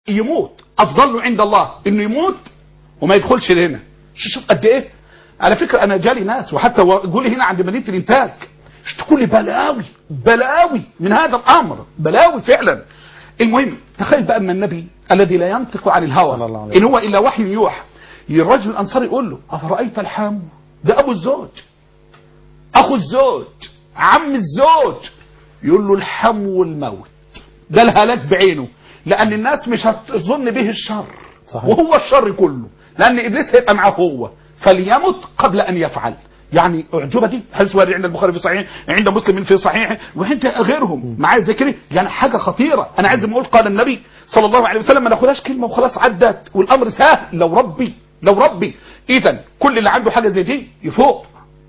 يموت افضل له عند الله انه يموت وما يدخلش لهنا شوف قد ايه على فكره انا جالي ناس وحتى قولي هنا عند مدينه الانتاج اشتكوا لي بلاوي بلاوي من هذا الامر بلاوي فعلا المهم تخيل بقى ان النبي الذي لا ينطق عن صلى الله الهوى عليه ان هو الا وحي يوحى الرجل الانصاري يقول له افرايت الحام ده ابو الزوج اخو الزوج عم الزوج يقول له الحم والموت ده الهلاك بعينه لان الناس مش هتظن به الشر صحيح. وهو الشر كله لان ابليس هيبقى معاه هو فليمت قبل ان يفعل يعني اعجوبه دي حديث وارد عند البخاري في صحيح عند مسلم في صحيح وعند غيرهم معايا ذكري يعني حاجه خطيره انا عايز اقول قال النبي صلى الله عليه وسلم ما ناخدهاش كلمه وخلاص عدت والامر سهل لو ربي لو ربي اذا كل اللي عنده حاجه زي دي يفوق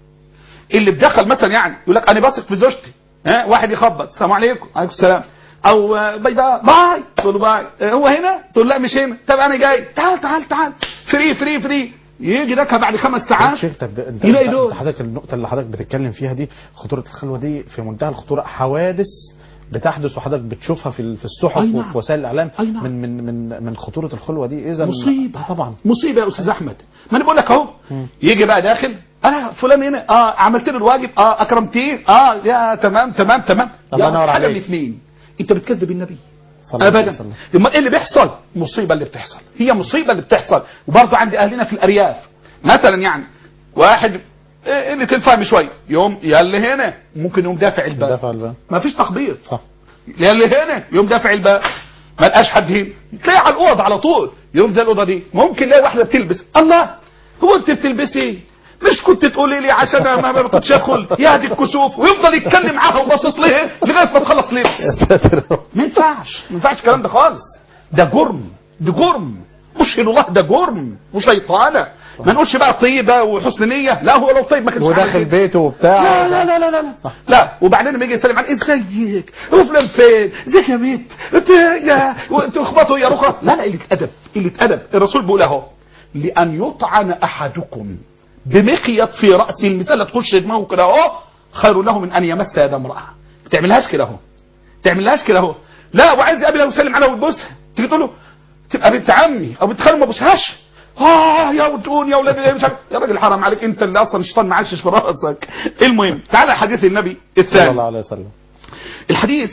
اللي بدخل مثلا يعني يقول لك انا بثق في زوجتي ها واحد يخبط السلام عليكم عليكم السلام او آه، باي باي باي تقول له باي آه، هو هنا تقول لا مش هنا طب انا جاي تعال تعال تعال فري فري فري يجي ده بعد خمس ساعات شيخ طب انت يلاقي انت- دول. انت حضرتك النقطه اللي حضرتك بتتكلم فيها دي خطوره الخلوه دي في منتهى الخطوره حوادث بتحدث وحضرتك بتشوفها في ال- في الصحف أي نعم. وفي وسائل الاعلام أي نعم. من من من من خطوره الخلوه دي اذا مصيبه آه طبعا مصيبه يا استاذ احمد ما انا بقول لك اهو يجي بقى داخل انا فلان هنا اه عملت له الواجب اه اكرمتيه اه يا تمام تمام تمام الله يا ينور حاجه من عليك. اثنين انت بتكذب النبي صلى الله عليه ابدا وسلم. امال ايه اللي بيحصل مصيبه اللي بتحصل هي مصيبه اللي بتحصل وبرضه عند اهلنا في الارياف مثلا يعني واحد إيه اللي تنفهم شويه يوم يا اللي هنا ممكن يوم دافع الباب دفع الباب ما فيش تخبيط صح يا اللي هنا يوم دافع الباب ما لقاش حد هنا تلاقي على الاوض على طول يوم زي الاوضه دي ممكن تلاقي واحده بتلبس الله هو انت بتلبسي ايه مش كنت تقولي لي عشان انا ما ما كنتش ادخل يا دي الكسوف ويفضل يتكلم معاها وباصص ليه لغايه ما تخلص لبس يا ساتر يا رب. ما ينفعش ما ينفعش الكلام ده خالص ده جرم ده جرم اشهد الله ده جرم وشيطانه ما نقولش بقى طيبه وحسن نيه لا هو لو طيب ما كانش عمل وداخل كده. بيته وبتاع لا لا لا لا لا لا لا وبعدين لما يجي يسلم عليه ازيك هو فلان فين ازيك يا بيت انت يا تخبطوا يا رخرة لا لا قله ادب قله ادب الرسول بيقول اهو لان يطعن احدكم بمخيط في راس المثال لا تخش دماغه كده اهو خير له من ان يمس يد امراه ما تعملهاش كده اهو تعملهاش كده اهو لا وعايز يقابلها ويسلم عليها ويبوسها تيجي تقول له تبقى بنت عمي او بنت خالي ما بوسهاش اه يا وتقول يا ولاد مش عارف يا راجل حرام عليك انت اللي اصلا الشيطان معشش في راسك المهم تعالى حديث النبي صلى الثاني الله عليه وسلم الحديث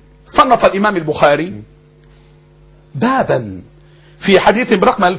صنف الامام البخاري بابا في حديث برقم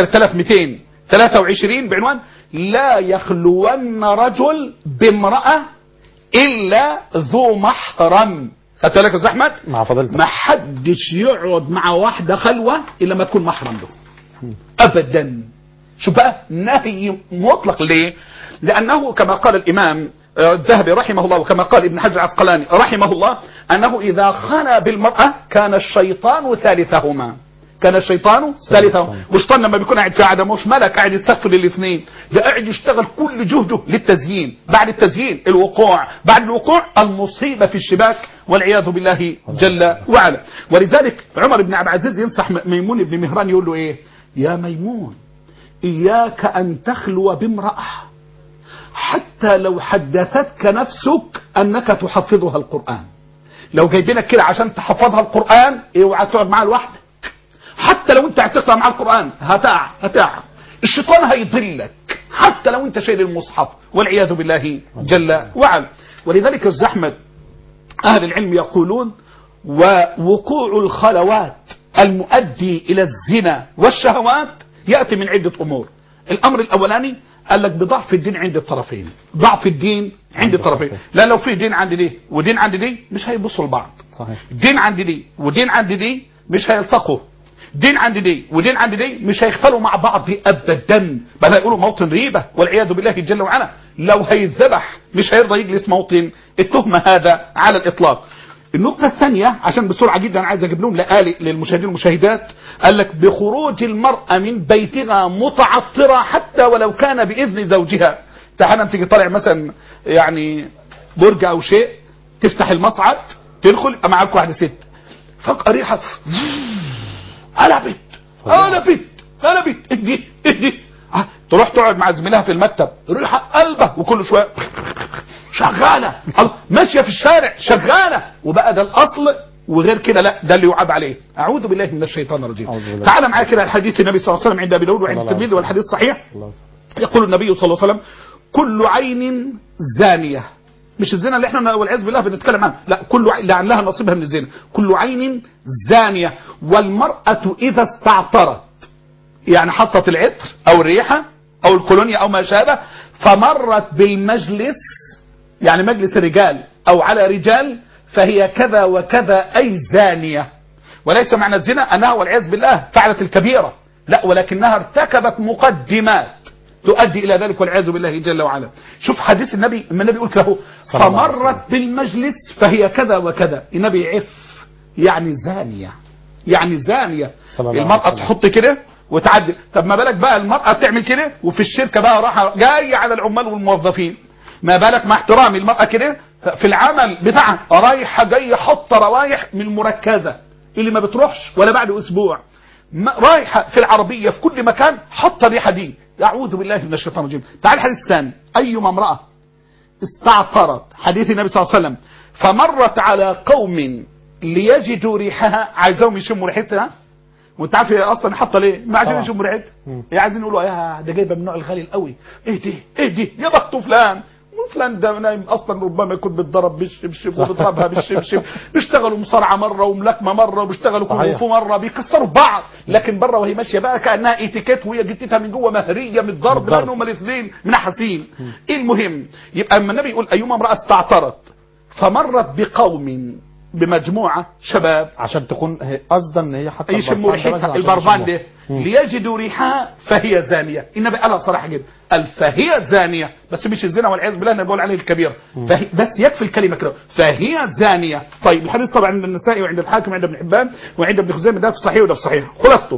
3223 بعنوان لا يخلون رجل بامرأة إلا ذو محرم خدت بالك يا أستاذ أحمد؟ مع فضيلتك ما حدش يقعد مع واحدة خلوة إلا ما تكون محرم له أبدا شو بقى نهي مطلق ليه لأنه كما قال الإمام آه، الذهبي رحمه الله وكما قال ابن حجر العسقلاني رحمه الله أنه إذا خنا بالمرأة كان الشيطان ثالثهما كان الشيطان ثالثهما والشيطان لما بيكون قاعد في قاعده مش ملك قاعد يستغفر للاثنين ده قاعد يشتغل كل جهده للتزيين بعد التزيين الوقوع بعد الوقوع المصيبه في الشباك والعياذ بالله جل وعلا ولذلك عمر بن عبد العزيز ينصح ميمون بن مهران يقول له ايه يا ميمون إياك أن تخلو بامرأة حتى لو حدثتك نفسك أنك تحفظها القرآن لو جايبينك كده عشان تحفظها القرآن اوعى تقعد معاها لوحدك حتى لو انت هتقرا معاه القرآن هتقع هتقع الشيطان هيضلك حتى لو انت شايل المصحف والعياذ بالله جل وعلا ولذلك يا أستاذ احمد اهل العلم يقولون ووقوع الخلوات المؤدي الى الزنا والشهوات ياتي من عده امور الامر الاولاني قال لك بضعف الدين عند الطرفين ضعف الدين عند الطرفين لا لو في دين عند دي ودين عند دي مش هيبصوا لبعض صحيح دين عند دي ودين عند دي مش هيلتقوا دين عند دي ودين عند دي مش هيختلوا مع بعض ابدا بل هيقولوا موطن ريبه والعياذ بالله جل وعلا لو هيذبح مش هيرضى يجلس موطن التهمه هذا على الاطلاق النقطة الثانية عشان بسرعة جدا عايز اجيب لهم لآلي للمشاهدين والمشاهدات قال لك بخروج المرأة من بيتها متعطرة حتى ولو كان بإذن زوجها تعالى تيجي طالع مثلا يعني برج او شيء تفتح المصعد تدخل يبقى معاك واحدة ست فجأة ريحة قلبت قلبت قلبت اهدي اهدي آه، تروح تقعد مع زميلها في المكتب ريحة قلبة وكل شوية شغالة الله، ماشية في الشارع شغالة وبقى ده الأصل وغير كده لا ده اللي يعاب عليه اعوذ بالله من الشيطان الرجيم أعوذ بالله. تعال معايا كده الحديث النبي صلى الله عليه وسلم عند ابي داود وعند صلى الله الترمذي عليه والحديث صحيح الله يقول النبي صلى الله عليه وسلم كل عين زانية مش الزنا اللي احنا والعياذ بالله بنتكلم عنه لا كل عين لعلها نصيبها من الزنا كل عين زانية والمرأة إذا استعطرت يعني حطت العطر أو الريحة أو الكولونيا أو ما شابه فمرت بالمجلس يعني مجلس رجال أو على رجال فهي كذا وكذا أي زانية وليس معنى الزنا أنها والعياذ بالله فعلت الكبيرة لا ولكنها ارتكبت مقدمات تؤدي إلى ذلك والعياذ بالله جل وعلا شوف حديث النبي ما النبي يقول له صلى الله عليه فمرت بالمجلس فهي كذا وكذا النبي يعف يعني زانية يعني زانية صلى الله المرأة عليه وسلم. تحط كده وتعدي طب ما بالك بقى المرأة تعمل كده وفي الشركة بقى راحة جاية على العمال والموظفين ما بالك مع احترامي المرأة كده في العمل بتاعها رايحة جاية حاطة روايح من المركزة اللي ما بتروحش ولا بعد اسبوع ما- رايحة في العربية في كل مكان حاطة ريحة دي أعوذ بالله من الشيطان الرجيم تعال الحديث الثاني أيما امرأة استعطرت حديث النبي صلى الله عليه وسلم فمرت على قوم ليجدوا ريحها عايزاهم يشموا ريحتها وانت عارف هي اصلا حاطه ليه؟ ما عايزين طبعا. يشموا ريحتها مم. هي عايزين يقولوا يا ده جايبه من النوع الغالي القوي ايه دي ايه دي يا بخت فلان وفلان ده نايم اصلا ربما يكون بيتضرب بالشبشب وبيضربها بالشبشب بيشتغلوا مصارعه مره وملاكمه مره وبيشتغلوا كونغ صحيح. فو مره بيكسروا في بعض لكن بره وهي ماشيه بقى كانها اتيكيت وهي جتتها من جوه مهريه من الضرب من الضرب. لانهم الاثنين منحسين ايه المهم يبقى اما النبي يقول ايما امراه استعطرت فمرت بقوم بمجموعه شباب عشان تكون هي- قصدا ان هي حتى يشموا البرفان ده ريحتها مثلا عشان البرفان ده يشموه. مم. ليجدوا ريحها فهي زانيه النبي قالها صراحه جدا قال فهي زانيه بس مش الزنا والعياذ بالله انا بقول عليه الكبيره فهي بس يكفي الكلمه كده فهي زانيه طيب الحديث طبعا عند النسائي وعند الحاكم وعند ابن حبان وعند ابن خزيمه ده في صحيح وده في صحيح خلاصته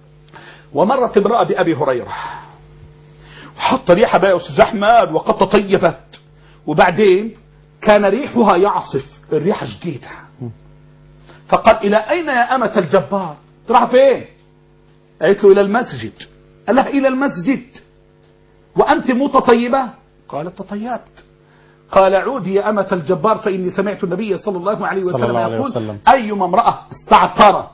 ومرت امراه بابي هريره وحط ريحه بقى يا استاذ احمد وقد تطيبت وبعدين كان ريحها يعصف الريحه شديده فقال إلى أين يا أمة الجبار تروح فين قالت له إلى المسجد قال لها إلى المسجد وأنت متطيبة قالت تطيبت قال عودي يا أمة الجبار فإني سمعت النبي صلى الله عليه صلى وسلم الله عليه يقول وسلم. أيما امرأة استعطرت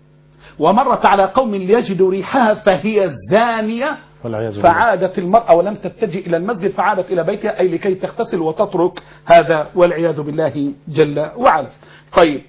ومرت على قوم ليجدوا ريحها فهي زانية والعياذ بالله فعادت المرأة ولم تتجه إلى المسجد فعادت إلى بيتها أي لكي تغتسل وتترك هذا والعياذ بالله جل وعلا طيب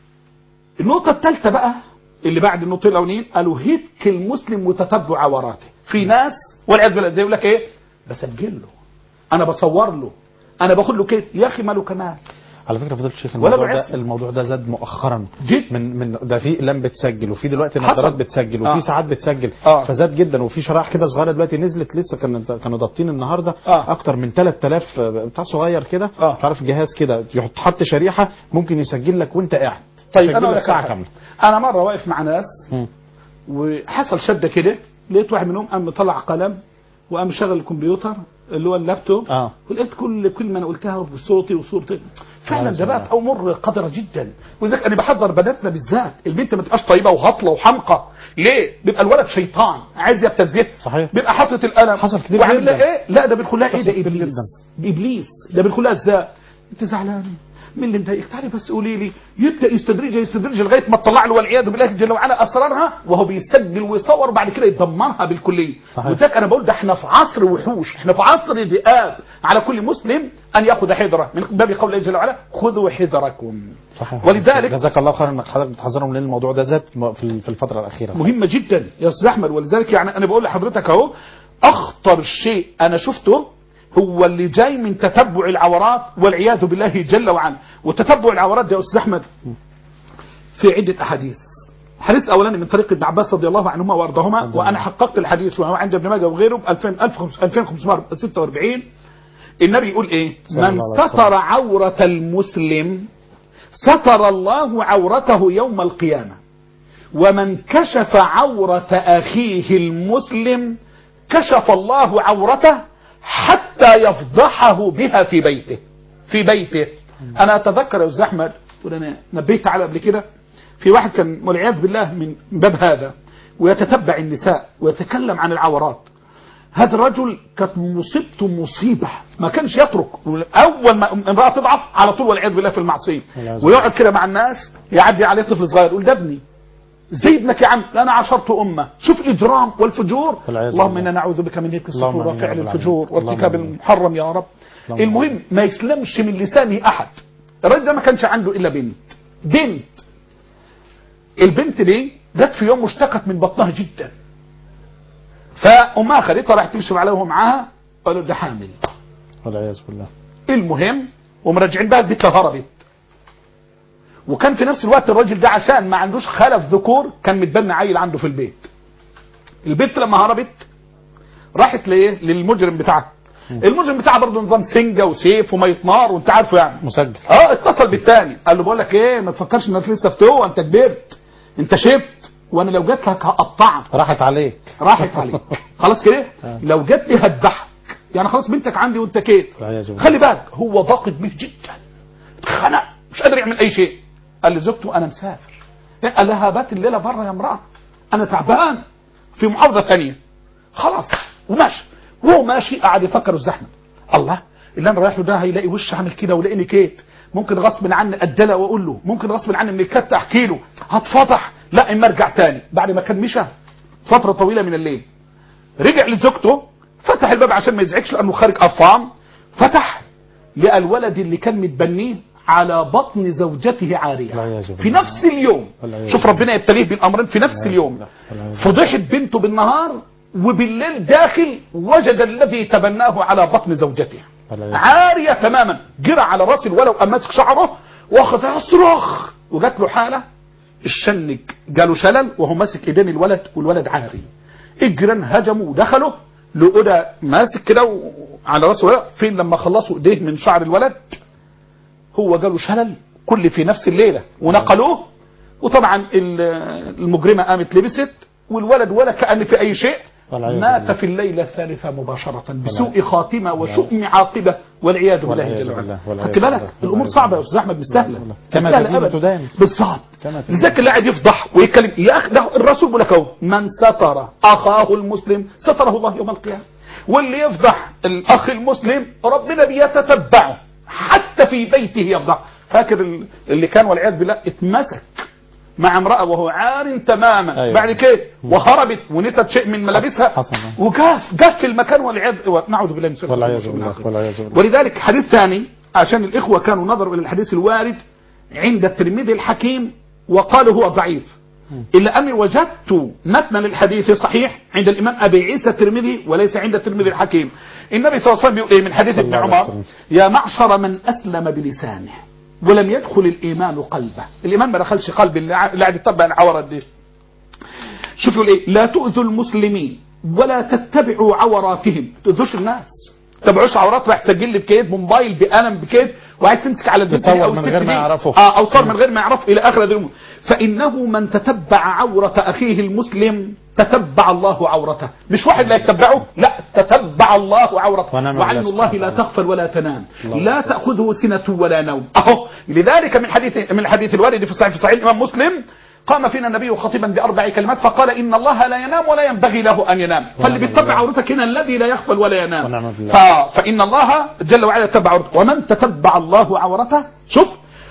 النقطة الثالثة بقى اللي بعد النقطة الأولين قالوا هتك المسلم وتتبع عوراته في ناس والعياذ بالله زي يقول لك إيه بسجل له أنا بصور له أنا باخد له كده يا أخي ماله كمان على فكره فضلت شيخ ولا الموضوع بعز. ده الموضوع ده زاد مؤخرا جد. من من ده في اقلام بتسجل وفي دلوقتي حصل. نظارات بتسجل وفي آه. ساعات بتسجل آه. فزاد جدا وفي شرائح كده صغيره دلوقتي نزلت لسه كانوا كانوا ضابطين النهارده آه. اكتر من 3000 بتاع صغير كده آه. مش عارف جهاز كده يحط حط شريحه ممكن يسجل لك وانت قاعد طيب يسجل أنا أقول لك لك ساعه حاجة. كامله أنا مرة واقف مع ناس مم. وحصل شده كده لقيت واحد منهم قام مطلع قلم وقام شغل الكمبيوتر اللي هو اللابتوب اه ولقيت كل كلمه انا قلتها بصوتي وصورتي فعلا آه، ده بقت امور قذره جدا ولذلك انا بحذر بناتنا بالذات البنت ما تبقاش طيبه وهطله وحمقى ليه؟ بيبقى الولد شيطان عايز يبتزها صحيح. بيبقى حاطط القلم حصل كتير وعامل لها جدا. ايه؟ لا ده بيدخل لها ايه حصل ده كتير ابليس جدا. ابليس ده بيدخل لها ازاي؟ انت زعلانه مين اللي مضايقك؟ تعالي بس قولي لي يبدا يستدرجها يستدرجها لغايه ما تطلع له والعياذ بالله جل وعلا اسرارها وهو بيسجل ويصور بعد كده يدمرها بالكليه صحيح. ولذلك انا بقول ده احنا في عصر وحوش احنا في عصر ذئاب على كل مسلم ان ياخذ حذره من باب قول الله جل وعلا خذوا حذركم صحيح ولذلك جزاك الله خيرا انك حضرتك بتحذرهم لان الموضوع ده زاد في في الفتره الاخيره مهمة جدا يا استاذ احمد ولذلك يعني انا بقول لحضرتك اهو اخطر شيء انا شفته هو اللي جاي من تتبع العورات والعياذ بالله جل وعلا وتتبع العورات ده يا استاذ احمد في عدة احاديث الحديث الاولاني من طريق ابن عباس رضي الله عنهما وارضاهما رضي وانا الله. حققت الحديث وهو عند ابن ماجه وغيره ب 2546 النبي يقول ايه صلى من الله عليه وسلم. ستر عورة المسلم ستر الله عورته يوم القيامة ومن كشف عورة أخيه المسلم كشف الله عورته حتى يفضحه بها في بيته في بيته أنا أتذكر يا أستاذ أحمد وأنا نبيت على قبل كده في واحد كان والعياذ بالله من باب هذا ويتتبع النساء ويتكلم عن العورات هذا الرجل كانت مصيبته مصيبة ما كانش يترك أول ما امرأة تضعف على طول والعياذ بالله في المعصية والعياذ بالله. ويقعد كده مع الناس يعدي عليه طفل صغير يقول ده ابني زي ابنك يا عم لا انا عشرت امه شوف الاجرام والفجور والعياذ اللهم بالله. انا نعوذ بك من هيك اللهم السفور آمين يا وفعل رب الفجور العالمين. وارتكاب اللهم آمين. المحرم يا رب اللهم المهم ما يسلمش من لسانه احد الراجل ده ما كانش عنده الا بنت بنت البنت دي جت في يوم مشتكت من بطنها جدا فامها خدتها راحت تكشف عليها وهو معاها قالوا ده حامل والعياذ بالله المهم ومراجعين بقى البيت هربت وكان في نفس الوقت الراجل ده عشان ما عندوش خلف ذكور كان متبنى عيل عنده في البيت البنت لما هربت راحت لايه للمجرم بتاعها المجرم بتاعها برضه نظام سنجه وسيف وميه نار وانت عارفه يعني مسجل اه اتصل بالتاني قال له بقول لك ايه ما تفكرش انك لسه فتوه انت كبرت انت شبت وانا لو جيت لك هقطعك راحت عليك راحت عليك خلاص كده لو جت لي هذبحك يعني خلاص بنتك عندي وانت كده والعياذ بالله خلي بالك هو ضاقت به جدا اتخنق مش قادر يعمل اي شيء قال لزوجته انا مسافر قال لها بات الليله بره يا امراه انا تعبان في محافظه ثانيه خلاص وماشي وهو ماشي قعد يفكر الزحمه الله اللي انا رايح له ده هيلاقي وش عامل كده ولاقيني كيت ممكن غصب عني ادلة واقول له ممكن غصب عني من الكت احكي له هتفضح لا اما ارجع تاني بعد ما كان مشى فتره طويله من الليل رجع لزوجته فتح الباب عشان ما يزعجش لانه خارج قرفان فتح لقى الولد اللي كان متبنيه على بطن زوجته عاريه والعياذ بالله. في نفس اليوم والعياذ شوف ربنا يبتليه بالامرين في نفس اليوم بالله. والعياذ فضحت بنته بالنهار وبالليل داخل وجد الذي تبناه على بطن زوجته والعياذ عاريه تماما جرى على راس الولد وقام ماسك شعره واخذ يصرخ وجات له حاله الشنج جاله شلل وهو ماسك ايدين الولد والولد عاري الجيران هجموا ودخلوا لقوا ده ماسك كده و- على راسه الولد فين لما خلصوا ايديه من شعر الولد هو جاله شلل كل في نفس الليله ونقلوه وطبعا ال- المجرمه قامت لبست والولد ولا كان في اي شيء والعياذ مات بالله. في الليله الثالثه مباشره بسوء خاتمه وشؤم عاقبه والعياذ بالله والعياذ جل وعلا بالله. والعياذ خدت بالك بالله. الامور والعياذ صعبه يا بالله. استاذ احمد مش سهله بالله. مش كما سهلة تدين أبداً. تدان. بالظبط كما تدين. لذلك اللي قاعد يفضح ويتكلم يا اخي ده الرسول بيقول لك اهو من ستر اخاه المسلم ستره الله يوم القيامه واللي يفضح الاخ المسلم ربنا بيتتبعه حتى في بيته يفضح فاكر ال- اللي كان والعياذ بالله اتمسك مع امرأة وهو عار تماما أيوة. بعد كده وهربت ونست شيء من ملابسها حصل. وجاف جاف في المكان والعياذ نعوذ بالله من شر والعياذ الشر بالله العظيم. والعياذ بالله ولذلك حديث ثاني عشان الإخوة كانوا نظروا إلى الحديث الوارد عند الترمذي الحكيم وقالوا هو ضعيف إلا أني وجدت متنا للحديث صحيح عند الإمام أبي عيسى الترمذي وليس عند الترمذي الحكيم النبي صلى الله عليه وسلم يقول إيه من حديث صلى ابن الله عليه عمر وسلم. يا معشر من أسلم بلسانه ولم يدخل الإيمان قلبه الإيمان ما دخلش قلب اللي ع- اللي قاعد يتبع العورات دي شوفوا الايه لا تؤذوا المسلمين ولا تتبعوا عوراتهم ما تؤذوش الناس ما تتبعوش عورات راح تسجل بكيد بموبايل بقلم بكيد وعايز تمسك على البنت يصور دي أو من الست غير ما دي. يعرفه. اه او صور من غير ما يعرفه الى اخر هذه الامور فانه من تتبع عوره اخيه المسلم تتبع الله عورته مش واحد لا يتبعه لا تتبع الله عورته ونعم وعين بالله الله سبحانه لا وتعالى. تغفل ولا تنام الله لا أكبر. تاخذه سنه ولا نوم اهو لذلك من حديث من الحديث الوارد في صحيح في صحيح الامام مسلم قام فينا النبي خطيبا باربع كلمات فقال ان الله لا ينام ولا ينبغي له ان ينام فاللي ونعم بيتبع بالله. عورتك هنا الذي لا يغفل ولا ينام ونعم بالله. ف... فان الله جل وعلا تبع عورته ومن تتبع الله عورته شوف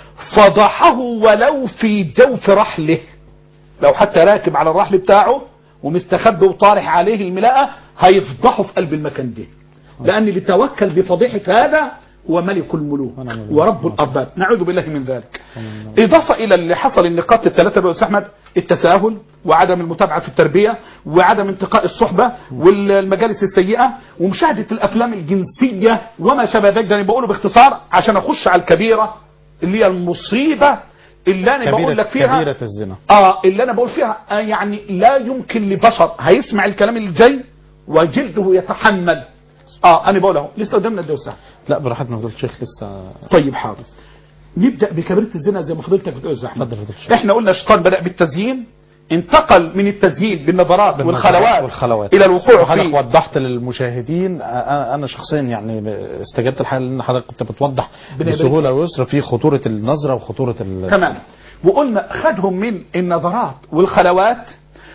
فضحه ولو في جوف رحله لو حتى راكب على الرحل بتاعه ومستخبي وطارح عليه الملاءة هيفضحه في قلب المكان ده لأن اللي توكل بفضيحة هذا هو ملك الملوك ونعم بالله. ورب الأرباب نعوذ بالله من ذلك إضافة إلى اللي حصل النقاط الثلاثة اللي أستاذ أحمد التساهل وعدم المتابعة في التربية وعدم انتقاء الصحبة والمجالس السيئة ومشاهدة الأفلام الجنسية وما شابه ذلك ده أنا بقوله باختصار عشان أخش على الكبيرة اللي هي المصيبة اللي أنا بقول كبيرة لك فيها كبيرة الزنا اه اللي انا بقول فيها آه يعني لا يمكن لبشر هيسمع الكلام اللي جاي وجلده يتحمل اه انا بقول اهو لسه قدامنا الدوسة لا براحتنا فضل الشيخ لسه طيب حاضر نبدا بكبيره الزنا زي ما فضلتك بتقول يا أستاذ احمد اتفضل فضل الشيخ احنا قلنا الشيطان بدا بالتزيين انتقل من التزيين بالنظرات بالنظرات والخلوات والخلوات الى الوقوع وحضرتك في وضحت للمشاهدين انا أنا شخصيا يعني استجبت الحال لان حضرتك كنت بتوضح ربنا يبارك بسهوله ويسر في خطوره النظره وخطوره ال... تمام وقلنا خدهم من النظرات والخلوات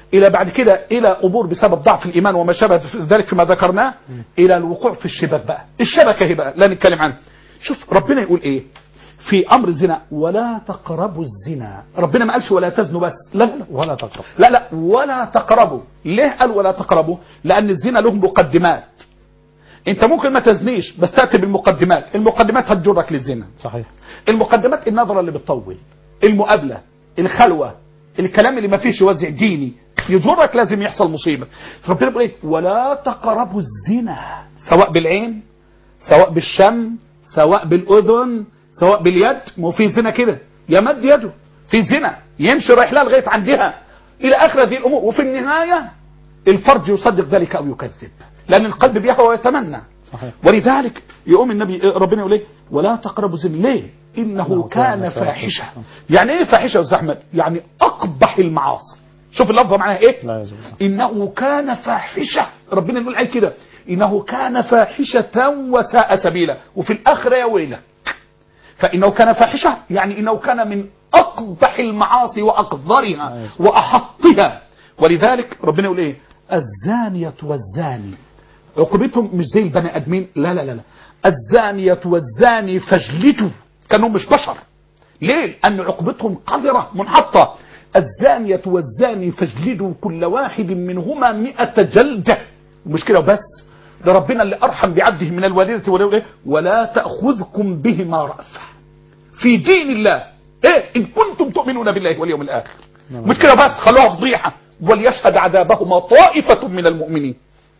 الى بعد كده الى امور بسبب ضعف الايمان وما شابه ذلك فيما ذكرناه الى الوقوع في الشبك بقى الشبكه هي بقى لا نتكلم عنها شوف ربنا يقول ايه في امر الزنا ولا تقربوا الزنا ربنا ما قالش ولا تزنوا بس لا لا لا ولا تقرب لا لا ولا تقربوا ليه قال ولا تقربوا لان الزنا له مقدمات انت ممكن ما تزنيش بس تاتي بالمقدمات المقدمات هتجرك للزنا صحيح المقدمات النظره اللي بتطول المقابله الخلوه الكلام اللي ما فيش وزع ديني يجرك لازم يحصل مصيبه ربنا بيقول ايه ولا تقربوا الزنا سواء بالعين سواء بالشم سواء بالاذن سواء باليد ما هو في زنا كده يمد يده في زنا يمشي رايح لها لغايه عندها الى اخر هذه الامور وفي النهايه الفرج يصدق ذلك او يكذب لان القلب بيهوى ويتمنى صحيح ولذلك يقوم النبي ربنا يقول ايه ولا تقربوا الزنا ليه انه إنه كان كان فاحشه فاحشة. يعني ايه فاحشه يا استاذ احمد يعني اقبح المعاصي شوف اللفظه معناها ايه لا يزول انه كان فاحشه ربنا يقول عليه كده انه كان فاحشه وساء سبيلا وفي الاخره يا ويله فانه كان فاحشه يعني انه كان من اقبح المعاصي واقذرها واحطها ولذلك ربنا يقول ايه الزانيه والزاني عقوبتهم مش زي البني ادمين لا لا لا لا الزانيه والزاني فاجلدوا كانوا مش بشر ليه؟ لأن عقوبتهم قذرة منحطة الزانية والزاني فاجلدوا كل واحد منهما مئة جلدة مش كده وبس ده ربنا اللي أرحم بعبده من الوالدة ولا إيه؟ ولا تأخذكم بهما رأفة في دين الله إيه إن كنتم تؤمنون بالله واليوم الآخر مش كده بس خلوها فضيحة وليشهد عذابهما طائفة من المؤمنين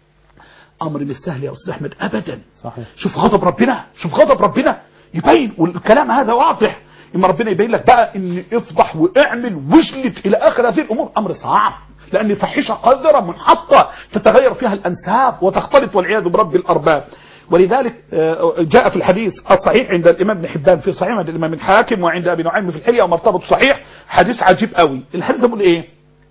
أمر مش سهل يا أستاذ أحمد أبدا صحيح شوف غضب ربنا شوف غضب ربنا يبين والكلام هذا واضح اما ربنا يبين لك بقى ان افضح واعمل واجلد الى اخر هذه الامور امر صعب لان فاحشه قذره منحطه تتغير فيها الانساب وتختلط والعياذ برب الارباب ولذلك آه، جاء في الحديث الصحيح عند الامام ابن حبان في صحيح عند الامام الحاكم وعند ابي نعيم في الحليه ومرتبط صحيح حديث عجيب قوي الحديث بيقول ايه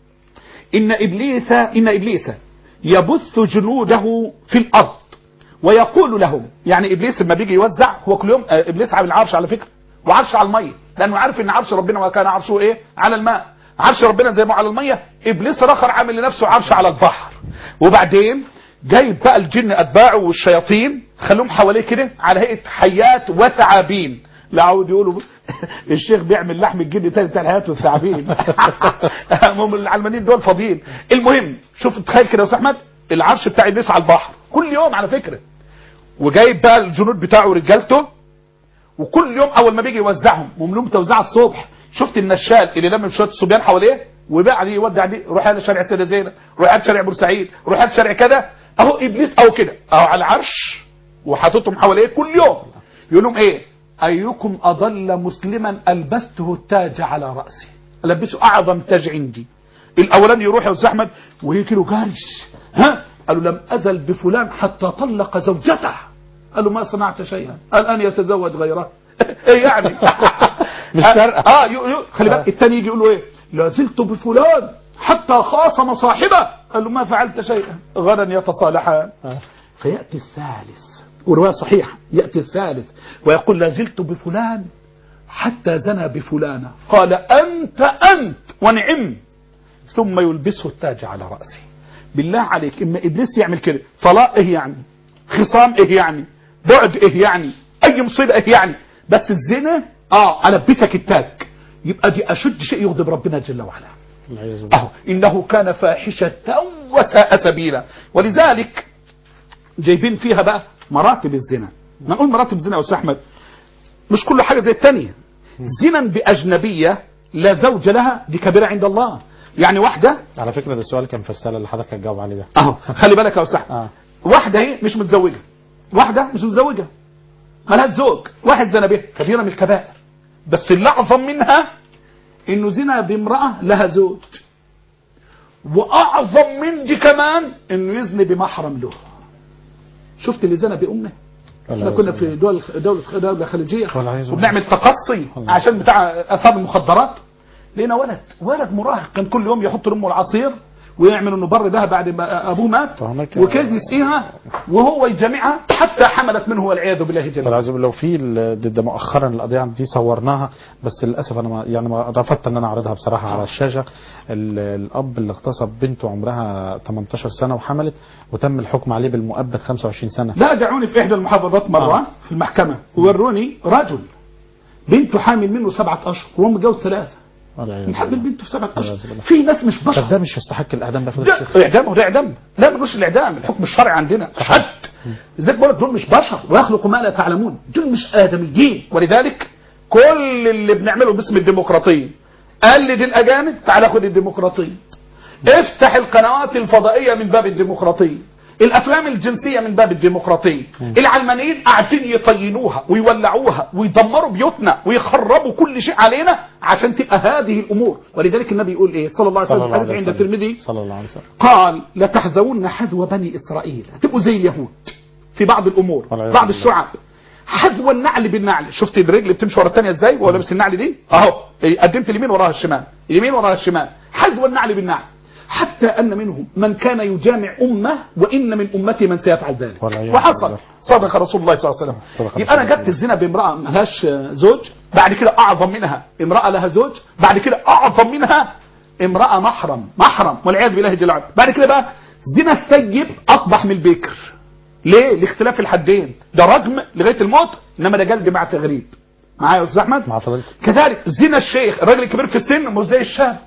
ان ابليس ان ابليس يبث جنوده في الارض ويقول لهم يعني ابليس لما بيجي يوزع هو كل يوم آه، ابليس عامل عرش على فكره وعرش على الميه لانه عارف ان عرش ربنا وكان عرشه ايه على الماء عرش ربنا زي ما هو على الميه ابليس الاخر عامل لنفسه عرش على البحر وبعدين جايب بقى الجن اتباعه والشياطين خلوهم حواليه كده على هيئه حيات وثعابين لا عاود يقولوا الشيخ بيعمل لحم الجن تاني بتاع الحيات والثعابين هم العلمانيين دول فاضيين المهم شوف تخيل كده يا استاذ احمد العرش بتاع ابليس على البحر كل يوم على فكره وجايب بقى الجنود بتاعه ورجالته وكل يوم اول ما بيجي يوزعهم ومنهم توزيع الصبح شفت النشال اللي لم شويه الصبيان حواليه وبقى عليه يودع دي روح على شارع السيده زينب روح على شارع بورسعيد روح على شارع كده اهو ابليس اهو كده اهو على العرش وحاططهم حواليه كل يوم يقول لهم ايه ايكم اضل مسلما البسته التاج على راسي البسه اعظم تاج عندي الاولاني يروح يا استاذ احمد ويجي له جرش ها قالوا لم ازل بفلان حتى طلق زوجته قال له ما صنعت شيئا الان يتزوج غيرها ايه يعني مش فارقة. اه يو يو خلي بالك الثاني يجي يقول له ايه لا زلت بفلان حتى خاصم صاحبه قال له ما فعلت شيئا غدا يتصالحان آه. فياتي الثالث وروايه صحيحه ياتي الثالث ويقول لا زلت بفلان حتى زنى بفلانه قال انت انت ونعم ثم يلبسه التاج على راسه بالله عليك اما ابليس يعمل كده طلاق ايه يعني خصام ايه يعني بعد ايه يعني اي مصيبه ايه يعني بس الزنا اه البسك التاج يبقى دي اشد شيء يغضب ربنا جل وعلا والعياذ بالله أهو إنه كان فاحشة وساء سبيلا ولذلك جايبين فيها بقى مراتب الزنا ما نقول مراتب الزنا يا أستاذ أحمد مش كل حاجة زي التانية زنا بأجنبية لا زوج لها دي كبيرة عند الله يعني واحدة على فكرة ده السؤال كان في الرسالة اللي حضرتك هتجاوب عليه ده أهو خلي بالك يا أستاذ أحمد اه واحدة ايه مش متزوجة واحدة مش متزوجة مالهاش زوج واحد زنا بها كبيرة من الكبائر بس اللي أعظم منها إنه زنا بامرأة لها زوج وأعظم من دي كمان إنه يزني بمحرم له شفت اللي زنا بأمه احنا كنا في دول دولة دولة خليجية والعياذ بالله. وبنعمل تقصي والله. عشان بتاع اثار المخدرات لقينا ولد ولد مراهق كان كل يوم يحط لامه العصير ويعمل انه بر بها بعد ما ابوه مات فهناك- وكيف يسقيها وهو يجمعها حتى حملت منه والعياذ بالله جل وعلا والعياذ بالله لو في ال- ده, ده مؤخرا القضيه دي صورناها بس للاسف انا ما يعني ما رفضت ان انا اعرضها بصراحه على الشاشه ال- الاب اللي اغتصب بنته عمرها 18 سنه وحملت وتم الحكم عليه بالمؤبد 25 سنه لا دعوني في احدى المحافظات مره آه. في المحكمه ووروني رجل بنته حامل منه سبعة اشهر وهو متجوز ثلاثه والعياذ محمل بالله. بنته في سبعة اشهر والعياذ بالله. في ناس مش طب بشر ده مش يستحق الاعدام ده فضل الشيخ ده اعدام هو ده اعدام لا ملوش الاعدام الحكم الشرعي عندنا حد لذلك بقول لك دول مش بشر ويخلقوا ما لا تعلمون دول مش ادميين ولذلك كل اللي بنعمله باسم الديمقراطيه قلد الاجانب تعال خد الديمقراطيه افتح القنوات الفضائيه من باب الديمقراطيه الافلام الجنسيه من باب الديمقراطيه العلمانيين قاعدين يطينوها ويولعوها ويدمروا بيوتنا ويخربوا كل شيء علينا عشان تبقى هذه الامور ولذلك النبي يقول ايه صلى الله عليه صلى وسلم الله حديث عليه عند وسلم. الترمذي صلى الله عليه وسلم قال لتحذون حذو بني اسرائيل هتبقوا زي اليهود في بعض الامور والعياذ بعض بالله. الشعب حذو النعل بالنعل شفت الرجل بتمشي ورا الثانيه ازاي وهو لابس النعل دي اهو إيه، قدمت اليمين وراها الشمال اليمين وراها الشمال حذو النعل بالنعل حتى ان منهم من كان يجامع امه وان من امتي من سيفعل ذلك والعياذ وحصل بالله. صدق رسول الله صلى الله عليه صدق وسلم يبقى انا رسول الله. جبت الزنا بامراه ما لهاش زوج بعد كده اعظم منها امراه لها زوج بعد كده اعظم منها امراه محرم محرم والعياذ بالله جل وعلا بعد كده بقى زنا الثيب اقبح من البكر ليه لاختلاف الحدين ده رجم لغايه الموت انما ده جلد مع تغريب معايا يا استاذ احمد مع فضيلتك كذلك زنا الشيخ الراجل الكبير في السن مش زي الشاب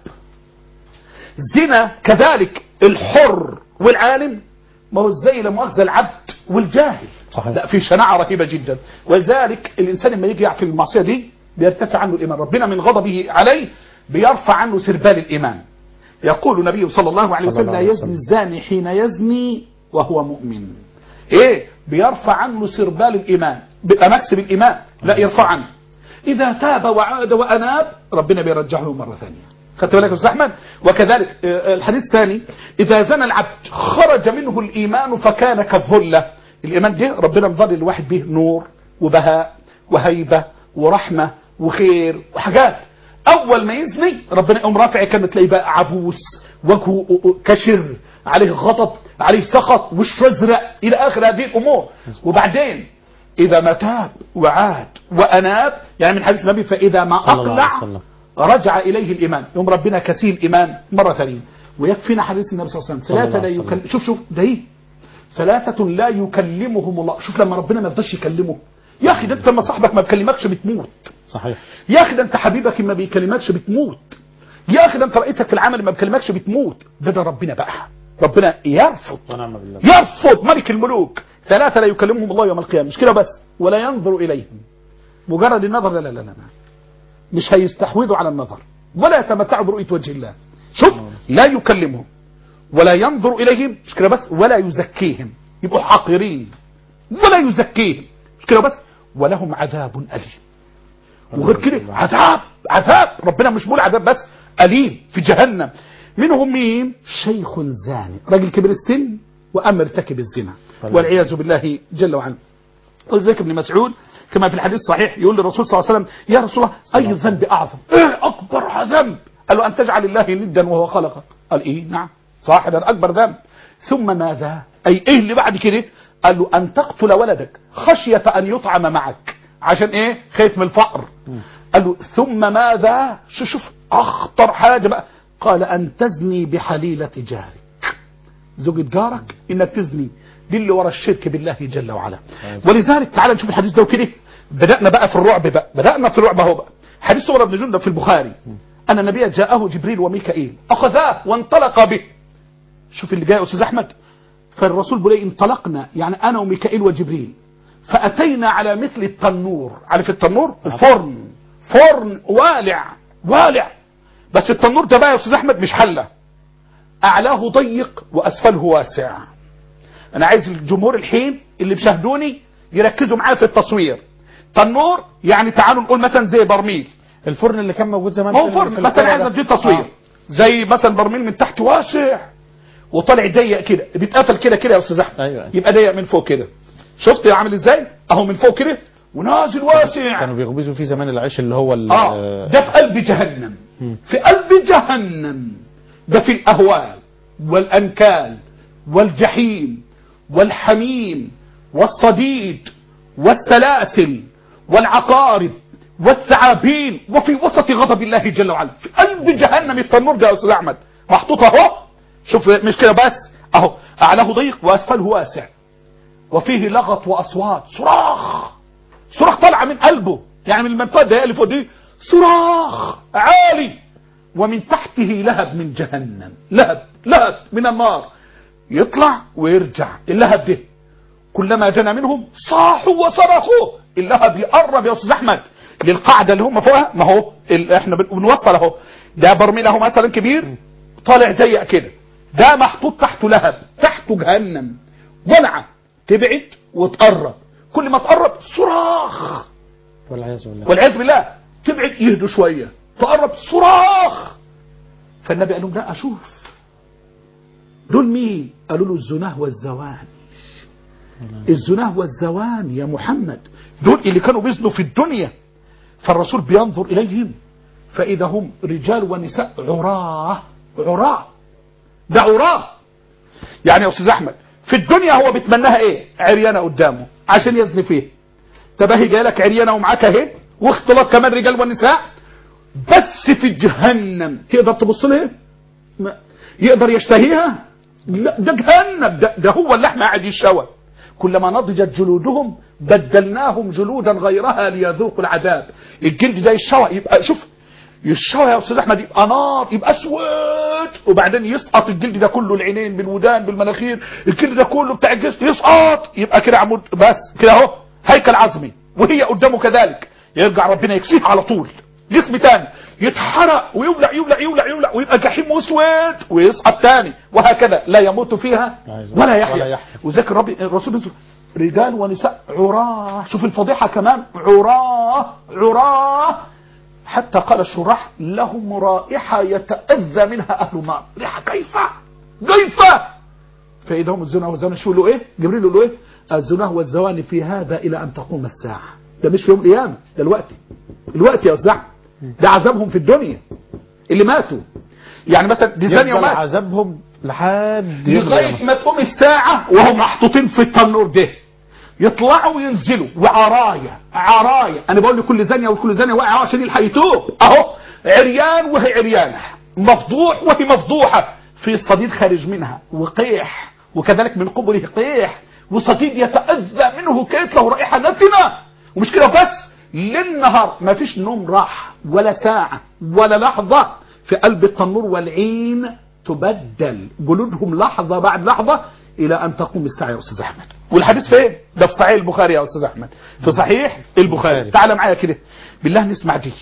زنا كذلك الحر والعالم ما هو زي لا مؤاخذه العبد والجاهل صحيح. لا في شناعه رهيبه جدا ولذلك الانسان لما يجي يقع في المعصيه دي بيرتفع عنه الايمان ربنا من غضبه عليه بيرفع عنه سربال الايمان يقول النبي صلى الله عليه صلى وسلم الله لا عليه يزني وسلم. الزاني حين يزني وهو مؤمن ايه بيرفع عنه سربال الايمان بيبقى مكسب الايمان لا يرفع عنه اذا تاب وعاد واناب ربنا بيرجعه له مره ثانيه خدت بالك يا استاذ احمد وكذلك آه، الحديث الثاني اذا زنى العبد خرج منه الايمان فكان كالظله الايمان ده ربنا مظل الواحد به نور وبهاء وهيبه ورحمه وخير وحاجات اول ما يزني ربنا يقوم رافع كلمه تلاقيه بقى عبوس وجهه كشر عليه غضب عليه سخط وشه ازرق الى اخر هذه الامور وبعدين اذا ما تاب وعاد واناب يعني من حديث النبي فاذا ما صلى الله عليه اقلع وسلم. رجع اليه الايمان يوم ربنا كسيل الايمان مره ثانيه ويكفينا حديث النبي صلى الله عليه وسلم صلى الله ثلاثه لا عليه وسلم. يكلم شوف شوف ده ايه ثلاثه لا يكلمهم الله شوف لما ربنا ما يرضاش يكلمه يا اخي ده انت لما صاحبك ما بيكلمكش بتموت صحيح يا اخي ده انت حبيبك ما بيكلمكش بتموت يا اخي ده انت رئيسك في العمل ما بيكلمكش بتموت ده ده ربنا بقى ربنا يرفض ونعم بالله يرفض ملك الملوك ثلاثة لا يكلمهم الله يوم القيامة مش كده بس ولا ينظر إليهم مجرد النظر لا لا لا لا مش هيستحوذوا على النظر ولا يتمتعوا برؤية وجه الله شوف لا يكلمهم ولا ينظر إليهم مش كده بس ولا يزكيهم يبقوا حاقرين ولا يزكيهم مش كده بس ولهم عذاب أليم وغير كده عذاب عذاب ربنا مش بيقول عذاب بس أليم في جهنم منهم مين شيخ زاني راجل كبير السن وأم مرتكب الزنا والعياذ بالله جل وعلا ولذلك ابن مسعود كما في الحديث الصحيح يقول للرسول صلى الله عليه وسلم يا رسول الله أي ذنب أعظم إيه أكبر ذنب قال له أن تجعل الله ندا وهو خلقك قال إيه نعم صح ده أكبر ذنب ثم ماذا أي إيه اللي بعد كده قال له أن تقتل ولدك خشية أن يطعم معك عشان إيه خايف من الفقر قال له ثم ماذا شوف شوف أخطر حاجة بقى قال أن تزني بحليلة جارك زوجة جارك انك تزني دي اللي ورا الشرك بالله جل وعلا ولذلك تعال نشوف الحديث ده وكده بدأنا بقى في الرعب بقى بدأنا في الرعب اهو بقى حديث عمر بن جندب في البخاري أن النبي جاءه جبريل وميكائيل أخذاه وانطلق به شوف اللي جاي يا أستاذ أحمد فالرسول بيقول إيه انطلقنا يعني أنا وميكائيل وجبريل فأتينا على مثل التنور عارف التنور الفرن فرن والع والع بس التنور ده بقى يا أستاذ أحمد مش حلة أعلاه ضيق وأسفله واسع أنا عايز الجمهور الحين اللي بيشاهدوني يركزوا معايا في التصوير تنور يعني تعالوا نقول مثلا زي برميل الفرن اللي كان موجود زمان ما هو في- فرن في مثلا القرى عايز ده. اديه تصوير آه. زي مثلا برميل من تحت واسع وطالع ضيق كده بيتقفل كده كده يا استاذ احمد أيوة. يبقى ضيق من فوق كده شفت عامل ازاي اهو من فوق كده ونازل واسع كانوا بيخبزوا فيه زمان العيش اللي هو ال- اه ده في قلب جهنم في قلب جهنم ده في الاهوال والأنكال والجحيم والحميم والصديد والسلاسل والعقارب والثعابين وفي وسط غضب الله جل وعلا في قلب جهنم التنور ده يا استاذ احمد محطوط اهو شوف مش كده بس اهو اعلاه ضيق واسفله واسع وفيه لغط واصوات صراخ صراخ طالعه من قلبه يعني من المنطقه ده اللي فوق دي صراخ عالي ومن تحته لهب من جهنم لهب لهب من النار يطلع ويرجع اللهب ده كلما جنى منهم صاحوا وصرخوا اللهب يقرب يا استاذ احمد للقاعده اللي هم فوقها ما هو ال- احنا بن- بنوصل اهو ده برميل اهو مثلا كبير طالع ضيق كده ده محطوط تحته لهب تحته جهنم ولعه تبعد وتقرب كل ما تقرب صراخ والعياذ بالله والعياذ بالله تبعد يهدوا شويه تقرب صراخ فالنبي قال لهم لا اشوف دول مين قالوا له الزناه والزوان الزناه والزوان يا محمد دول اللي كانوا بيزنوا في الدنيا فالرسول بينظر اليهم فاذا هم رجال ونساء عراه عراه ده عراه يعني يا استاذ احمد في الدنيا هو بيتمناها ايه عريانه قدامه عشان يزني فيه طب اهي جايه لك عريانه ومعاك اهي واختلاط كمان رجال ونساء بس في جهنم تقدر تبص لها ما- يقدر يشتهيها لا ده جهنم ده, ده هو اللحم قاعد يشوى كلما نضجت جلودهم بدلناهم جلودا غيرها ليذوقوا العذاب الجلد ده يشوى يبقى شوف يشوى يا استاذ احمد يبقى نار يبقى اسود وبعدين يسقط الجلد ده كله العينين بالودان بالمناخير الجلد ده كله بتاع الجسم يسقط يبقى كده عمود بس كده اهو هيكل عظمي وهي قدامه كذلك يرجع ربنا يكسيه على طول جسم تاني يتحرق ويولع يولع يولع يولع ويبقى جحيم اسود ويسقط تاني وهكذا لا يموت فيها ولا ولا يحيا يحيا. وذكر ربي الرسول يقول رجال ونساء عراه شوف الفضيحه كمان عراه عراه حتى قال الشراح لهم رائحه يتاذى منها اهل النار ريحه كيفه كيفه فاذا هم الزنا والزواني شو له ايه جبريل له ايه الزنا والزواني في هذا الى ان تقوم الساعه ده مش في يوم القيامه ده الوقت الوقت يا استاذ ده عذابهم في الدنيا اللي ماتوا يعني مثلا دي زانيه يفضل ومات عذابهم لحد يوم لغايه القيامة. ما تقوم الساعه وهم محطوطين في التنور ده يطلعوا وينزلوا وعرايا عرايا انا بقول لكل زانيه وكل زانيه واقع أهو عشان يلحق يتوب اهو عريان وهي عريانه مفضوح وهي مفضوحه في صديد خارج منها وقيح وكذلك من قبله قيح وصديد يتاذى منه كيف له رائحه نتنه ومش كده بس للنهار ما فيش نوم راح ولا ساعه ولا لحظه في قلب التنور والعين تبدل جلودهم لحظة بعد لحظة إلى أن تقوم الساعة يا أستاذ أحمد والحديث فين؟ ده في صحيح البخاري يا أستاذ أحمد في صحيح البخاري البخاري. تعال معايا كده بالله نسمع دي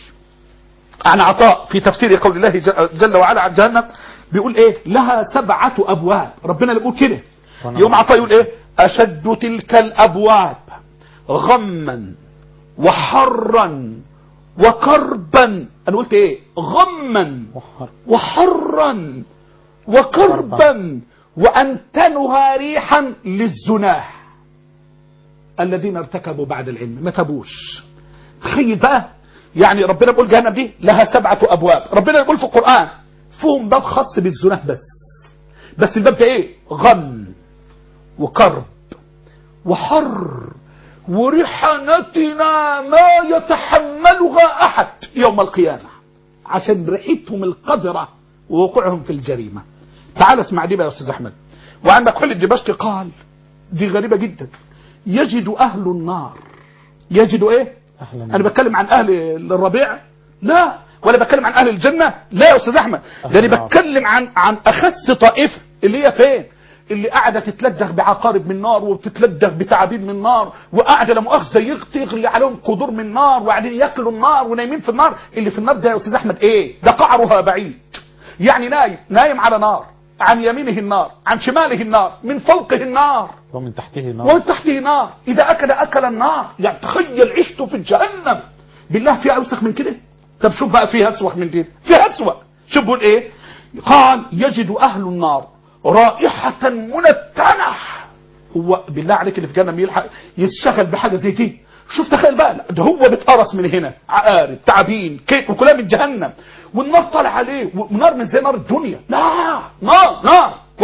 عن عطاء في تفسير قول الله ج- جل وعلا عن جهنم بيقول ايه لها سبعة أبواب ربنا اللي بيقول كده يوم عطاء يقول ايه أشد تلك الأبواب غما وحرا وكربا أنا قلت ايه غما وحر. وحرا وكربا وأنتنها ريحا للزناه الذين ارتكبوا بعد العلم ما تبوش تخيل بقى يعني ربنا بيقول جهنم دي لها سبعة أبواب ربنا يقول في القرآن فيهم باب خاص بالزناه بس بس الباب ده ايه غم وكرب وحر وريحانتنا ما يتحملها أحد يوم القيامة عشان ريحتهم القذرة ووقوعهم في الجريمة تعال اسمع دي بقى يا أستاذ أحمد وعندك خالد الدمشقي قال دي غريبة جدا يجد أهل النار يجد إيه أهل أنا بتكلم عن أهل الربيع لا ولا بتكلم عن أهل الجنة لا يا أستاذ أحمد ده أنا النار. بتكلم عن عن أخس طائفة اللي هي فين اللي قاعدة تتلدغ بعقارب من نار وبتتلدغ بتعابين من نار وقاعدة لا مؤاخذة يغ- تغلي عليهم قدور من نار وقاعدين ياكلوا النار ونايمين في النار اللي في النار ده يا أستاذ أحمد إيه ده قعرها بعيد يعني نايم نايم على نار عن يمينه النار عن شماله النار من فوقه النار ومن تحته نار ومن تحته نار إذا أكل أكل النار يعني تخيل عشته في جهنم بالله في أوسخ من كده طب شوف بقى فيها أسوأ من كده فيها أسوأ شوف بيقول إيه قال يجد أهل النار رائحة منتنة هو بالله عليك اللي في جهنم يلحق يشتغل بحاجة زي دي شوف تخيل بقى لا، ده هو بيتقرص من هنا عقارب تعابين كيك وكلها من جهنم والنار طالع عليه ونار من زي نار الدنيا لا نار نار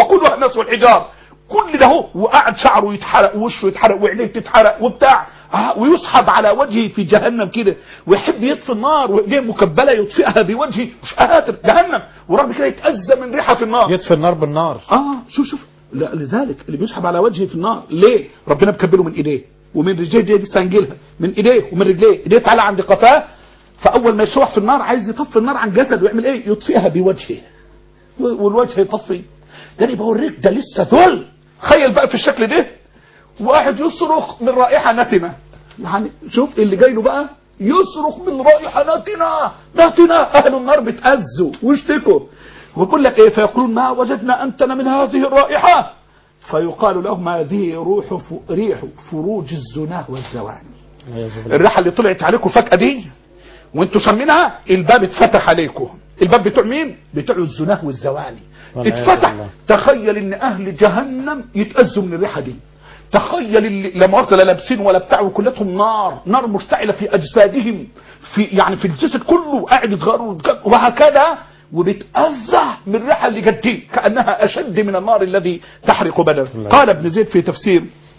والخنس والحجار كل ده هو وقعد شعره يتحرق ووشه يتحرق وعينيه تتحرق وبتاع آه، ويسحب على وجهه في جهنم كده ويحب يطفي النار وايديه مكبله يطفئها بوجهه مش قادر جهنم ورغم كده يتاذى من ريحه النار يطفي النار بالنار اه شوف شوف لا لذلك اللي بيسحب على وجهه في النار ليه ربنا مكبله من ايديه ومن رجليه دي لسه هنجيلها من ايديه ومن رجليه ايديه تعالى عند قفاه فاول ما يشوح في النار عايز يطفي النار عن جسده ويعمل ايه يطفئها بوجهه و- والوجه يطفي ده انا بوريك ده لسه ذل تخيل بقى في الشكل ده واحد يصرخ من رائحه نتنه يعني شوف اللي جاي له بقى يصرخ من رائحه نتنه نتنه اهل النار بيتاذوا ويشتكوا ويقول لك ايه فيقولون ما وجدنا انتن من هذه الرائحه فيقال لهم هذه روح ف... ريح فروج الزنا والزواني والعياذ بالله. الريحه اللي طلعت عليكم فجاه دي وانتوا شامينها الباب اتفتح عليكم الباب بتوع مين بتوع الزنا والزواني والعياذ اتفتح بالله. تخيل ان اهل جهنم يتاذوا من الريحه دي تخيل اللي لا مؤاخذه لا لابسين ولا بتاع وكلتهم نار نار مشتعله في اجسادهم في يعني في الجسد كله قاعد يتغيروا وهكذا وبتأذى من الريحه اللي جت دي كانها اشد من النار الذي تحرق بدنه الله. قال ابن زيد في تفسير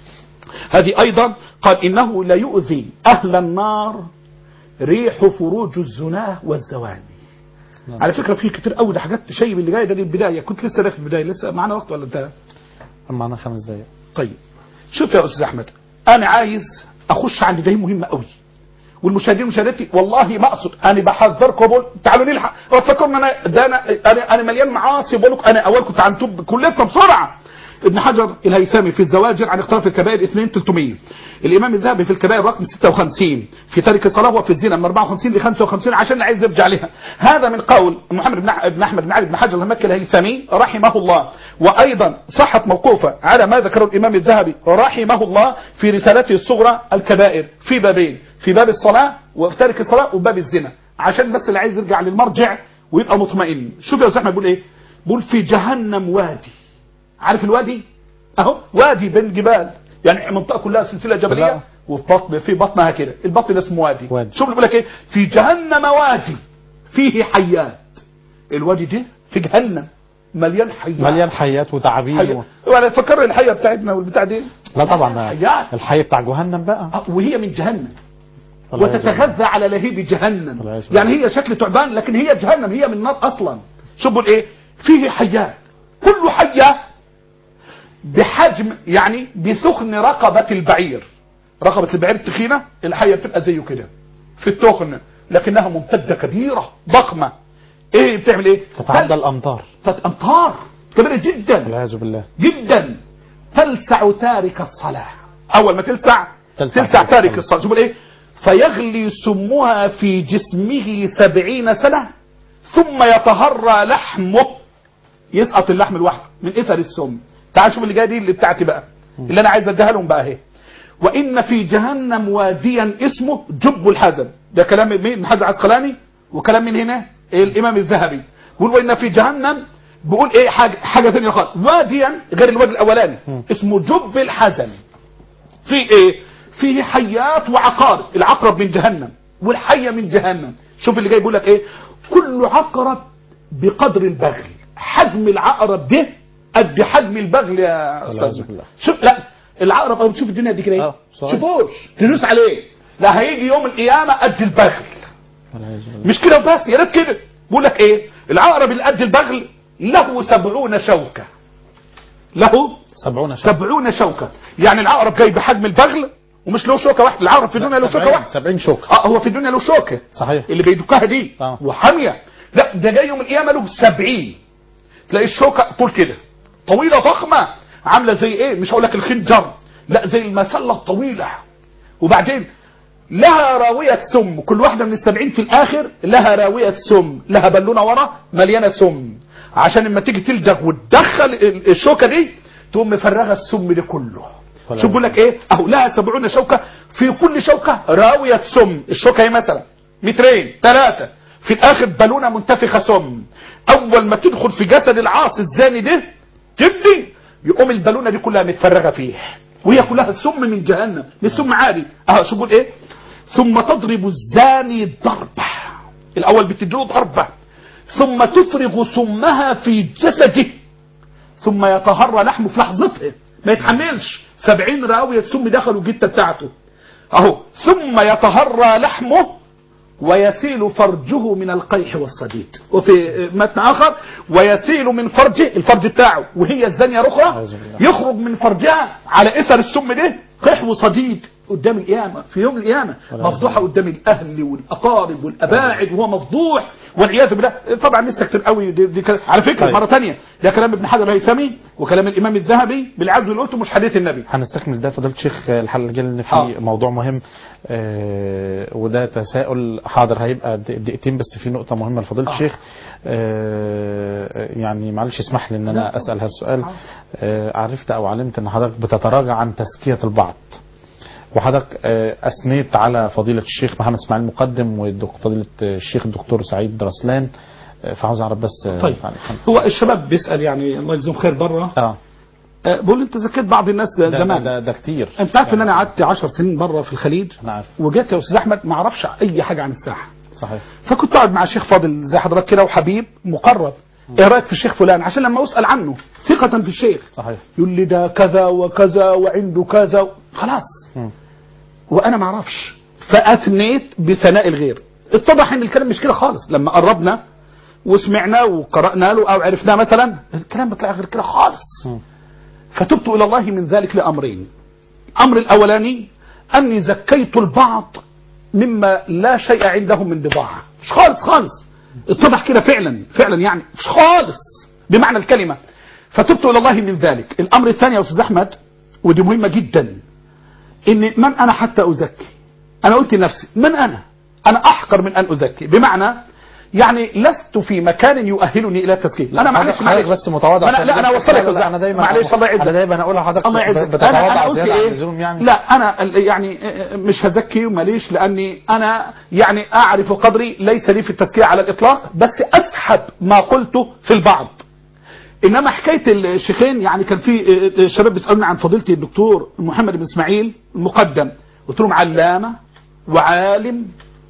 هذه ايضا قال انه لا يؤذي اهل النار ريح فروج الزناه والزواني نعم. على فكره في كتير قوي ده حاجات شيء اللي جاي ده دي البدايه كنت لسه داخل البدايه لسه معانا وقت ولا انتهى معنا خمس دقايق طيب شوف يا استاذ احمد انا عايز اخش عند ده مهمه قوي والمشاهدين مشاهدتي والله ما اقصد انا بحذركم وبقول تعالوا نلحق اوعى تفكروا ان انا ده انا انا انا مليان معاصي بقول لكم انا اول كنت عن توب كليتنا بسرعه ابن حجر الهيثمي في الزواجر عن اقتراف الكبائر 2 300 الامام الذهبي في الكبائر رقم 56 في تارك الصلاه وفي الزنا من 54 ل 55 عشان اللي عايز يرجع لها هذا من قول محمد بن أح- بن احمد بن علي بن حجر المكي الهيثمي رحمه الله وايضا صحت موقوفه على ما ذكره الامام الذهبي رحمه الله في رسالته الصغرى الكبائر في بابين في باب الصلاه وفي تارك الصلاه وباب الزنا عشان بس اللي عايز يرجع للمرجع ويبقى مطمئن شوف يا استاذ احمد بيقول ايه بيقول في جهنم وادي عارف الوادي اهو وادي بين جبال يعني منطقه كلها سلسله جبليه لا. وفي بطن في بطنها كده البطن ده اسمه وادي وادي. شوف بيقول لك ايه في جهنم وادي فيه حيات الوادي ده في جهنم مليان حيات مليان حيات وتعابين حيات و... ولا فكر الحيه بتاعتنا والبتاع دي لا طبعا حيات الحي بتاع جهنم بقى آه، وهي من جهنم والعياذ بالله. وتتغذى على لهيب جهنم والعياذ بالله. يعني هي شكل تعبان لكن هي جهنم هي من نار اصلا شوف بيقول ايه فيه حيات كل حيه بحجم يعني بثخن رقبه البعير رقبه البعير التخينه الحيه بتبقى زيه كده في التخن لكنها ممتده كبيره ضخمه ايه بتعمل ايه تتعدى الامطار تت- امطار كبيره جدا والعياذ بالله جدا تلسع تارك الصلاة أول ما تلسع تلسع تلسع تارك تارك الصلاة شوف إيه فيغلي سمها في جسمه سبعين سنة ثم يتهرى لحمه يسقط اللحم لوحده من اثر السم تعال شوف اللي جايه دي اللي بتاعتي بقى اللي انا عايز اديها لهم بقى اهي وان في جهنم واديا اسمه جب الحزن ده كلام مين من حزن عسقلاني وكلام من هنا الامام الذهبي بيقول وان في جهنم بيقول ايه حاجه حاجه ثانيه خالص واديا غير الوادي الاولاني اسمه جب الحزن في ايه فيه حيات وعقارب العقرب من جهنم والحيه من جهنم شوف اللي جاي بيقول لك ايه كل عقرب بقدر البغل حجم العقرب ده قد حجم البغل يا والعياذ استاذ بالله. شوف لا العقرب او تشوف الدنيا دي كده ايه آه، صحيح. شوفوش تدوس عليه لا هيجي يوم القيامه قد البغل والعياذ بالله مش كده بس يا ريت كده بيقول لك ايه العقرب اللي قد البغل له سبعون شوكه له سبعون شهر سبعون شوكة يعني العقرب جاي بحجم البغل ومش له شوكة واحدة العقرب في الدنيا له شوكة واحدة سبعين شوكة اه هو في الدنيا له شوكة صحيح اللي بيدكها دي آه. وحامية لا ده جاي يوم القيامة له سبعين تلاقي الشوكة طول كده طويلة ضخمة عاملة زي ايه مش هقول لك الخنجر لا زي المسلة الطويلة وبعدين لها راوية سم كل واحدة من السبعين في الآخر لها راوية سم لها بالونة ورا مليانة سم عشان لما تيجي تلدغ وتدخل ال- الشوكة دي تقوم مفرغة السم ده كله ولا شوف بيقول لك ايه اهو لها سبعون شوكة في كل شوكة راوية سم الشوكة ايه مثلا مترين ثلاثة في الاخر بالونة منتفخة سم اول ما تدخل في جسد العاصي الزاني ده تبدي يقوم البالونة دي كلها متفرغة فيه وهي كلها سم من جهنم مش سم عادي اهو شوف بيقول ايه ثم تضرب الزاني ضربة الاول بتديله ضربة ثم تفرغ سمها في جسده ثم يتهرى لحمه في لحظتها ما يتحملش سبعين راوية سم دخلوا الجتة بتاعته اهو ثم يتهرى لحمه ويسيل فرجه من القيح والصديد وفي متن اخر ويسيل من فرجه الفرج بتاعه وهي الزانيه الاخرى أعوذ بالله. يخرج من فرجها على اثر السم ده قيح وصديد قدام القيامه في يوم القيامه والعياذ مفضوحه قدام الاهل والاقارب والاباعد وهو مفضوح والعياذ بالله طبعا لسه كتير قوي دي, دي كلام. على فكره طيب. مره ثانيه ده كلام ابن حجر الهيثمي وكلام الامام الذهبي بالعدل اللي قلته مش حديث النبي هنستكمل ده فضيلة الشيخ الحلقة الجاية لأن في آه. موضوع مهم آه وده تساؤل حاضر هيبقى د- دقيقتين بس في نقطة مهمة لفضيلة آه. الشيخ آه يعني معلش اسمح لي إن أنا أسأل هذا السؤال آه عرفت أو علمت إن حضرتك بتتراجع عن تزكية البعض وحضرتك آه أثنيت على فضيلة الشيخ محمد إسماعيل المقدم وفضيلة الشيخ الدكتور سعيد رسلان آه، فعاوز أعرف بس آه، طيب تعليق. هو الشباب بيسال يعني الله يجزيهم خير بره اه آه، بقول انت زكيت بعض الناس ده, ده, زمان ده, ده كتير انت عارف ان انا قعدت 10 سنين بره في الخليج أنا عارف وجيت يا استاذ احمد ما اعرفش اي حاجه عن الساحه صحيح فكنت اقعد مع شيخ فاضل زي حضرتك كده وحبيب مقرب ايه رايك في الشيخ فلان عشان لما اسال عنه ثقه في الشيخ صحيح يقول لي ده كذا وكذا وعنده كذا خلاص مم. وانا ما اعرفش فاثنيت بثناء الغير اتضح ان الكلام مش كده خالص لما قربنا وسمعنا وقرانا له او عرفناه مثلا الكلام بيطلع غير كده خالص مم. فتبت الى الله من ذلك لامرين الامر الاولاني اني زكيت البعض مما لا شيء عندهم من بضاعه مش خالص خالص اتضح كده فعلا فعلا يعني مش خالص بمعنى الكلمه فتبت الى الله من ذلك الامر الثاني يا استاذ احمد ودي مهمه جدا ان من انا حتى ازكي انا قلت لنفسي من انا انا احقر من ان ازكي بمعنى يعني لست في مكان يؤهلني الى التزكيه انا معلش حضرتك معلش بس متواضع انا لا انا اوصلك لا، لا، انا دايما معلش الله يعزك انا دايما اقول لحضرتك الله يعزك ب- انا انا بتتواضع قلت زياده عن ايه اللزوم يعني لا انا ال- يعني مش هزكي وماليش لاني انا يعني اعرف قدري ليس لي في التزكيه على الاطلاق بس اسحب ما قلته في البعض انما حكايه الشيخين يعني كان في الشباب بيسالوني عن فضيله الدكتور محمد بن اسماعيل المقدم قلت لهم علامه وعالم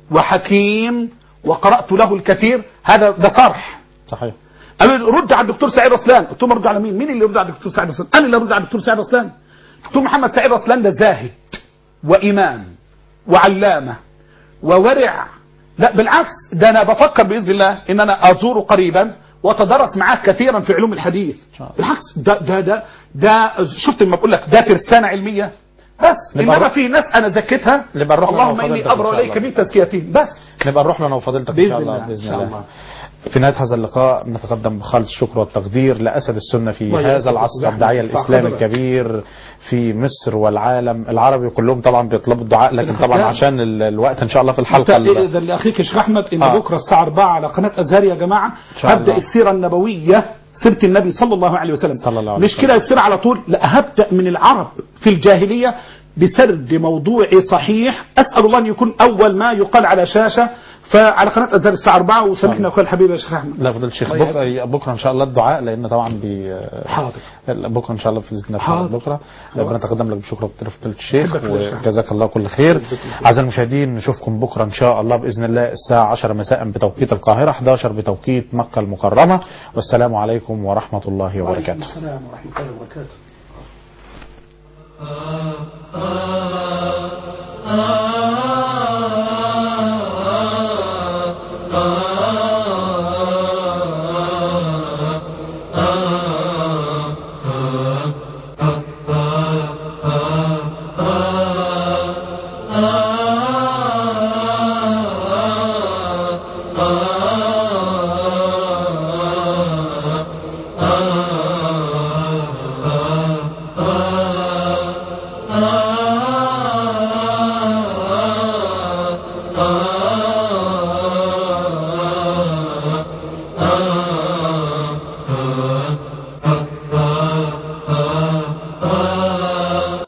وحكيم وقرات له الكثير هذا ده صرح صحيح قالوا لي رد على الدكتور سعيد رسلان قلت لهم ارد على مين مين اللي يرد على الدكتور سعيد رسلان انا اللي ارد على الدكتور سعيد رسلان دكتور محمد سعيد رسلان ده زاهد وامام وعلامه وورع لا بالعكس ده انا بفكر باذن الله ان انا ازوره قريبا واتدرس معاه كثيرا في علوم الحديث شاء الله. بالعكس ده ده ده ده شفت لما بقول لك ده ترسانه علميه بس نبقى انما نروح- في ناس انا زكيتها نبقى نروح اللهم لنا اني وفضيلتك إن ابرا شاء اليك الله. من تزكيتهم بس نبقى نروح لنا وفضيلتك ان بإذن شاء الله الله، إن باذن شاء الله الله. في نهايه هذا اللقاء نتقدم بخالص الشكر والتقدير لاسد السنه في الله هذا يسعدك العصر ويحفظك. الداعيه الاسلامي فقدرك. الكبير في مصر والعالم العربي كلهم طبعا بيطلبوا الدعاء لكن طبعا الختام. عشان ال- الوقت ان شاء الله في الحلقه ال- إذا لاخيك يا شيخ احمد ان آه. بكره الساعه 4 على قناه ازهر يا جماعه شاء هبدا الله. السيره النبويه سيره النبي صلى الله عليه وسلم صلى الله عليه مش وسلم. كده السيره على طول لا هبدا من العرب في الجاهليه بسرد موضوعي صحيح اسال الله ان يكون اول ما يقال على شاشه فعلى قناه ازهر الساعه 4 وسامحنا اخويا الحبيب يا شيخ احمد لا فضل الشيخ الله بكره بكره ان شاء الله الدعاء لان طبعا بي حاضر بكره ان شاء الله في باذن الله حاضر. بكره خلاص. بنتقدم لك بشكر فضيله الشيخ أحبك يا شيخ. وجزاك الله كل خير اعزائي المشاهدين نشوفكم بكره ان شاء الله باذن الله الساعه 10 مساء بتوقيت القاهره 11 بتوقيت مكه المكرمه والسلام عليكم ورحمه الله وبركاته السلام ورحمه الله وبركاته ah